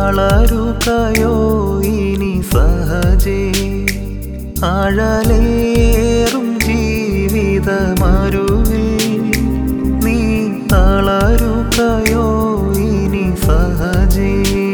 തളരുകയോ ഇനി സഹജേ ആഴലേറും ജീവിതമരുവിൽ നീ തളരുകയോ ഇനി സഹജേ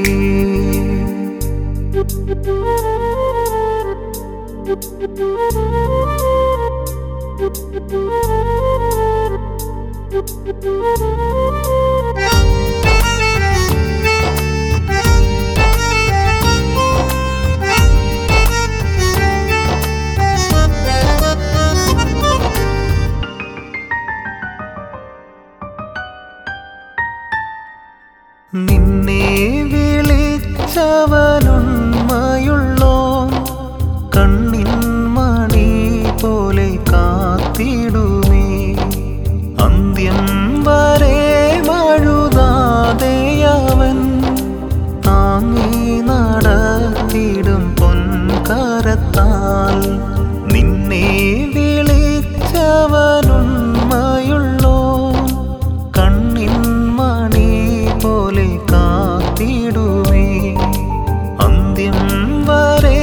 നിന്നെ വിളിച്ചവനുണ്മയുള്ളോ കണ്ണിൻ മണി പോലെ കാത്തിടുമേ അന്ത്യം വരെ മഴുതാതെയവൻ താങ്ങി നടത്തിടും പൊൻകരത്താൽ നിന്നെ വിളിച്ചവനുണ്മയുള്ളോ കണ്ണിൻ മണി പോലെ കാത്തിടുമേ അന്ത്യം വരെ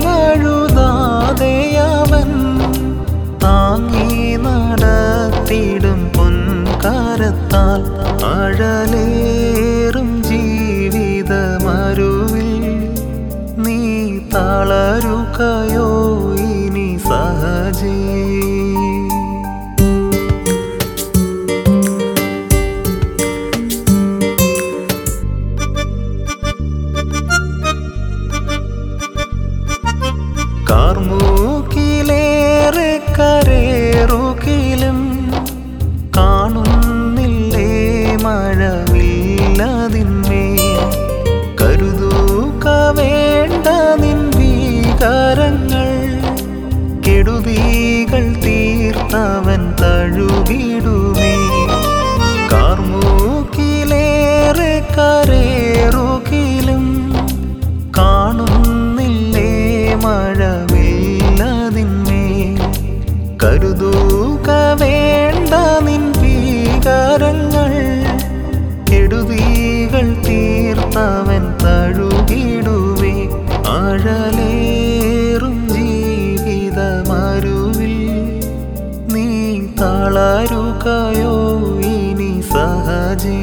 മഴുതാതെയവൻ താങ്ങി നടത്തിടും പൊൻകാരത്താൽ അഴലേറും ജീവിതമരുവിൽ നീ തളരുകയോ ഇനി സഹജേ കാർമൂക്കിലേറെ കരേറുകിലും കാണുന്നില്ലേ മഴവില്ലതിന്മേൽ കരുതൂക വേണ്ട നിൻ ഭീകരങ്ങൾ കെടുതികൾ തീർത്തവൻ തഴുകിടുമേ കാർമൂക്കിലേറെ കരേറുകിലും കാണുന്നില്ലേ മഴവില്ലതിന്മേൽ കരുതൂക വേണ്ട നിൻ ഭീകരങ്ങൾ കെടുതികൾ തീർത്തവൻ തഴുകിടുവേ ആഴലേറും ജീവിതമരുവിൽ നീ തളരുകയോ ഇനി സഹജേ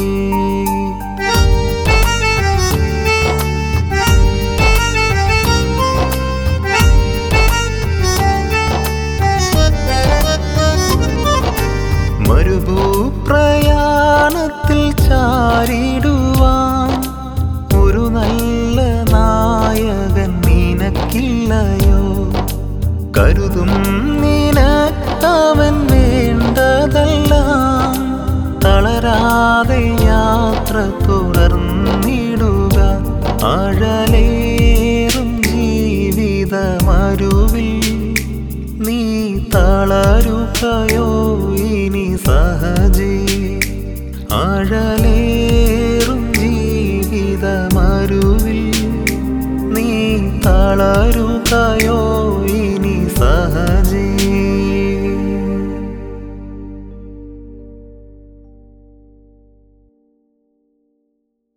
മരുഭൂപ്രയാണത്തിൽ ചാരിടുവാൻ ഒരു നല്ല നായകൻ നിനക്കില്ലയോ കരുതും നിനക്കവൻ വേണ്ടതെല്ലാം തളരാതെ യാത്ര തുടർന്നിടുക ആഴലേറും ജീവിതമരുവിൽ നീ തളരുകയോ ഇനി സഹജേ ആഴലേറും ജീവിതമരുവിൽ നീ തളരുകയോ